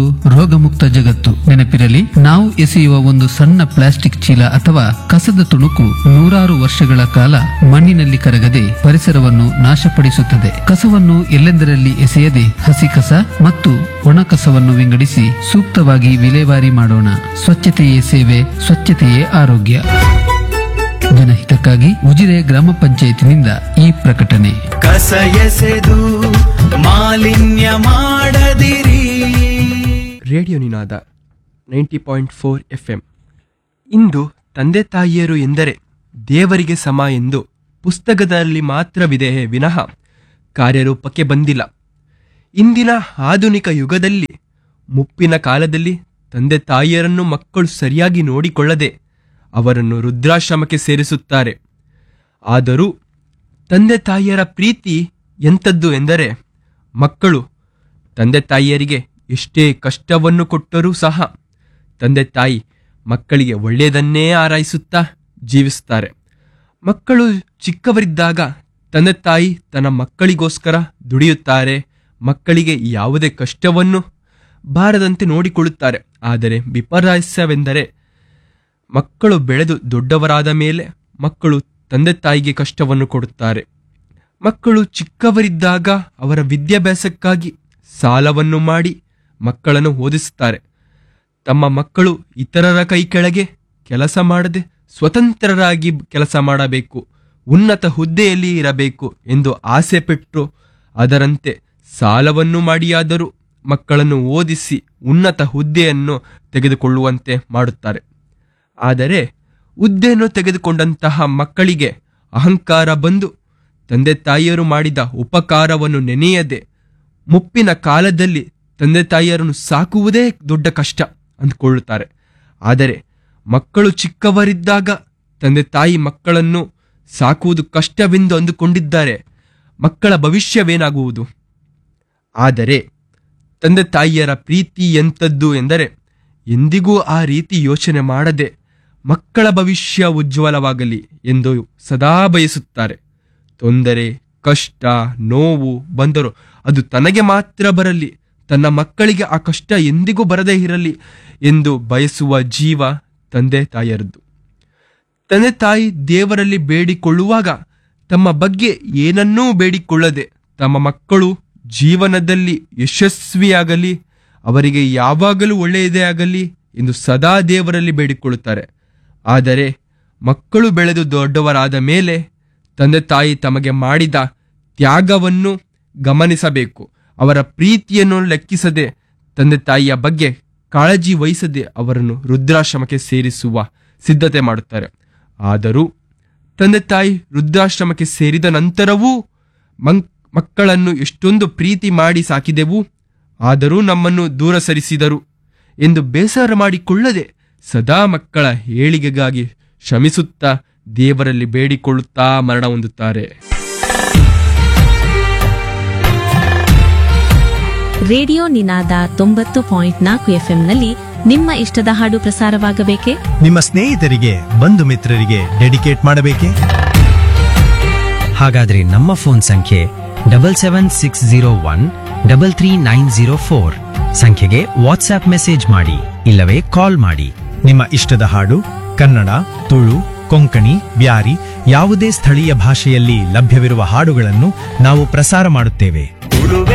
ರೋಗಮುಕ್ತ ಜಗತ್ತು ನೆನಪಿರಲಿ ನಾವು ಎಸೆಯುವ ಒಂದು ಸಣ್ಣ ಪ್ಲಾಸ್ಟಿಕ್ ಚೀಲ ಅಥವಾ ಕಸದ ತುಣುಕು ನೂರಾರು ವರ್ಷಗಳ ಕಾಲ ಮಣ್ಣಿನಲ್ಲಿ ಕರಗದೆ ಪರಿಸರವನ್ನು ನಾಶಪಡಿಸುತ್ತದೆ ಕಸವನ್ನು ಎಲ್ಲೆಂದರಲ್ಲಿ ಎಸೆಯದೆ ಹಸಿ ಕಸ ಮತ್ತು ಒಣ ಕಸವನ್ನು ವಿಂಗಡಿಸಿ ಸೂಕ್ತವಾಗಿ ವಿಲೇವಾರಿ ಮಾಡೋಣ ಸ್ವಚ್ಛತೆಯೇ ಸೇವೆ ಸ್ವಚ್ಛತೆಯೇ ಆರೋಗ್ಯ ಜನಹಿತಕ್ಕಾಗಿ ಉಜಿರೆ ಗ್ರಾಮ ಪಂಚಾಯತಿನಿಂದ ಈ ಪ್ರಕಟಣೆ ಕಸ ಎಸೆದು ಮಾಲಿನ್ಯ ಮಾಡದಿರಿ radio Ninaada ninety point four F M ಇಂದು ತಂದೆ ತಾಯಿಯರು ಎಂದರೆ ದೇವರಿಗೆ ಸಮ ಎಂದು ಪುಸ್ತಕದಲ್ಲಿ ಮಾತ್ರವಿದೆಯೇ ವಿನಃ ಕಾರ್ಯರೂಪಕ್ಕೆ ಬಂದಿಲ್ಲ ಇಂದಿನ ಆಧುನಿಕ ಯುಗದಲ್ಲಿ ಮುಪ್ಪಿನ ಕಾಲದಲ್ಲಿ ತಂದೆ ತಾಯಿಯರನ್ನು ಮಕ್ಕಳು ಸರಿಯಾಗಿ ನೋಡಿಕೊಳ್ಳದೆ ಅವರನ್ನು ವೃದ್ಧಾಶ್ರಮಕ್ಕೆ ಸೇರಿಸುತ್ತಾರೆ ಆದರೂ ತಂದೆ ತಾಯಿಯರ ಪ್ರೀತಿ ಎಂಥದ್ದು ಎಂದರೆ ಮಕ್ಕಳು ತಂದೆ ತಾಯಿಯರಿಗೆ ಎಷ್ಟೇ ಕಷ್ಟವನ್ನು ಕೊಟ್ಟರೂ ಸಹ ತಂದೆ ತಾಯಿ ಮಕ್ಕಳಿಗೆ ಒಳ್ಳೆಯದನ್ನೇ ಆರೈಸುತ್ತಾ ಜೀವಿಸುತ್ತಾರೆ ಮಕ್ಕಳು ಚಿಕ್ಕವರಿದ್ದಾಗ ತಂದೆ ತಾಯಿ ತನ್ನ ಮಕ್ಕಳಿಗೋಸ್ಕರ ದುಡಿಯುತ್ತಾರೆ ಮಕ್ಕಳಿಗೆ ಯಾವುದೇ ಕಷ್ಟವನ್ನು ಬಾರದಂತೆ ನೋಡಿಕೊಳ್ಳುತ್ತಾರೆ ಆದರೆ ವಿಪರ್ಯಾಸವೆಂದರೆ ಮಕ್ಕಳು ಬೆಳೆದು ದೊಡ್ಡವರಾದ ಮೇಲೆ ಮಕ್ಕಳು ತಂದೆ ತಾಯಿಗೆ ಕಷ್ಟವನ್ನು ಕೊಡುತ್ತಾರೆ ಮಕ್ಕಳು ಚಿಕ್ಕವರಿದ್ದಾಗ ಅವರ ವಿದ್ಯಾಭ್ಯಾಸಕ್ಕಾಗಿ ಸಾಲವನ್ನು ಮಾಡಿ ಮಕ್ಕಳನ್ನು ಓದಿಸುತ್ತಾರೆ ತಮ್ಮ ಮಕ್ಕಳು ಇತರರ ಕೈ ಕೆಳಗೆ ಕೆಲಸ ಮಾಡದೆ ಸ್ವತಂತ್ರರಾಗಿ ಕೆಲಸ ಮಾಡಬೇಕು ಉನ್ನತ ಹುದ್ದೆಯಲ್ಲಿ ಇರಬೇಕು ಎಂದು ಆಸೆ ಪಟ್ಟು ಅದರಂತೆ ಸಾಲವನ್ನು ಮಾಡಿಯಾದರೂ ಮಕ್ಕಳನ್ನು ಓದಿಸಿ ಉನ್ನತ ಹುದ್ದೆಯನ್ನು ತೆಗೆದುಕೊಳ್ಳುವಂತೆ ಮಾಡುತ್ತಾರೆ ಆದರೆ ಹುದ್ದೆಯನ್ನು ತೆಗೆದುಕೊಂಡಂತಹ ಮಕ್ಕಳಿಗೆ ಅಹಂಕಾರ ಬಂದು ತಂದೆ ತಾಯಿಯರು ಮಾಡಿದ ಉಪಕಾರವನ್ನು ನೆನೆಯದೆ ಮುಪ್ಪಿನ ಕಾಲದಲ್ಲಿ ತಂದೆ ತಾಯಿಯರನ್ನು ಸಾಕುವುದೇ ದೊಡ್ಡ ಕಷ್ಟ ಅಂದ್ಕೊಳ್ಳುತ್ತಾರೆ ಆದರೆ ಮಕ್ಕಳು ಚಿಕ್ಕವರಿದ್ದಾಗ ತಂದೆ ತಾಯಿ ಮಕ್ಕಳನ್ನು ಸಾಕುವುದು ಕಷ್ಟವೆಂದು ಅಂದುಕೊಂಡಿದ್ದಾರೆ ಮಕ್ಕಳ ಭವಿಷ್ಯವೇನಾಗುವುದು ಆದರೆ ತಂದೆ ತಾಯಿಯರ ಪ್ರೀತಿ ಎಂಥದ್ದು ಎಂದರೆ ಎಂದಿಗೂ ಆ ರೀತಿ ಯೋಚನೆ ಮಾಡದೆ ಮಕ್ಕಳ ಭವಿಷ್ಯ ಉಜ್ವಲವಾಗಲಿ ಎಂದು ಸದಾ ಬಯಸುತ್ತಾರೆ ತೊಂದರೆ ಕಷ್ಟ ನೋವು ಬಂದರೂ ಅದು ತನಗೆ ಮಾತ್ರ ಬರಲಿ ತನ್ನ ಮಕ್ಕಳಿಗೆ ಆ ಕಷ್ಟ ಎಂದಿಗೂ ಬರದೇ ಇರಲಿ ಎಂದು ಬಯಸುವ ಜೀವ ತಂದೆ ತಾಯಿಯರದ್ದು ತಂದೆ ತಾಯಿ ದೇವರಲ್ಲಿ ಬೇಡಿಕೊಳ್ಳುವಾಗ ತಮ್ಮ ಬಗ್ಗೆ ಏನನ್ನೂ ಬೇಡಿಕೊಳ್ಳದೆ ತಮ್ಮ ಮಕ್ಕಳು ಜೀವನದಲ್ಲಿ ಯಶಸ್ವಿಯಾಗಲಿ ಅವರಿಗೆ ಯಾವಾಗಲೂ ಒಳ್ಳೆಯದೇ ಆಗಲಿ ಎಂದು ಸದಾ ದೇವರಲ್ಲಿ ಬೇಡಿಕೊಳ್ಳುತ್ತಾರೆ ಆದರೆ ಮಕ್ಕಳು ಬೆಳೆದು ದೊಡ್ಡವರಾದ ಮೇಲೆ ತಂದೆ ತಾಯಿ ತಮಗೆ ಮಾಡಿದ ತ್ಯಾಗವನ್ನು ಗಮನಿಸಬೇಕು ಅವರ ಪ್ರೀತಿಯನ್ನು ಲೆಕ್ಕಿಸದೆ ತಂದೆ ತಾಯಿಯ ಬಗ್ಗೆ ಕಾಳಜಿ ವಹಿಸದೆ ಅವರನ್ನು ವೃದ್ಧಾಶ್ರಮಕ್ಕೆ ಸೇರಿಸುವ ಸಿದ್ಧತೆ ಮಾಡುತ್ತಾರೆ ಆದರೂ ತಂದೆ ತಾಯಿ ವೃದ್ಧಾಶ್ರಮಕ್ಕೆ ಸೇರಿದ ನಂತರವೂ ಮಂಕ್ ಮಕ್ಕಳನ್ನು ಎಷ್ಟೊಂದು ಪ್ರೀತಿ ಮಾಡಿ ಸಾಕಿದೆವು ಆದರೂ ನಮ್ಮನ್ನು ದೂರ ಸರಿಸಿದರು ಎಂದು ಬೇಸರ ಮಾಡಿಕೊಳ್ಳದೆ ಸದಾ ಮಕ್ಕಳ ಏಳಿಗೆಗಾಗಿ ಶ್ರಮಿಸುತ್ತಾ ದೇವರಲ್ಲಿ ಬೇಡಿಕೊಳ್ಳುತ್ತಾ ಮರಣ ಹೊಂದುತ್ತಾರೆ ರೇಡಿಯೋ ನಿನಾದ ತೊಂಬತ್ತು ಪಾಯಿಂಟ್ ನಾಲ್ಕು ಎಫ್ಎಂನಲ್ಲಿ ನಿಮ್ಮ ಇಷ್ಟದ ಹಾಡು ಪ್ರಸಾರವಾಗಬೇಕೇ ನಿಮ್ಮ ಸ್ನೇಹಿತರಿಗೆ ಬಂಧು ಮಿತ್ರರಿಗೆ ಡೆಡಿಕೇಟ್ ಮಾಡಬೇಕೇ ಹಾಗಾದ್ರೆ ನಮ್ಮ ಫೋನ್ ಸಂಖ್ಯೆ double seven six zero one double three nine zero four ಸಂಖ್ಯೆಗೆ ವಾಟ್ಸ್ಆಪ್ ಮೆಸೇಜ್ ಮಾಡಿ ಇಲ್ಲವೇ ಕಾಲ್ ಮಾಡಿ ನಿಮ್ಮ ಇಷ್ಟದ ಹಾಡು ಕನ್ನಡ ತುಳು ಕೊಂಕಣಿ ಬ್ಯಾರಿ ಯಾವುದೇ ಸ್ಥಳೀಯ ಭಾಷೆಯಲ್ಲಿ ಲಭ್ಯವಿರುವ ಹಾಡುಗಳನ್ನು ನಾವು ಪ್ರಸಾರ ಮಾಡುತ್ತೇವೆ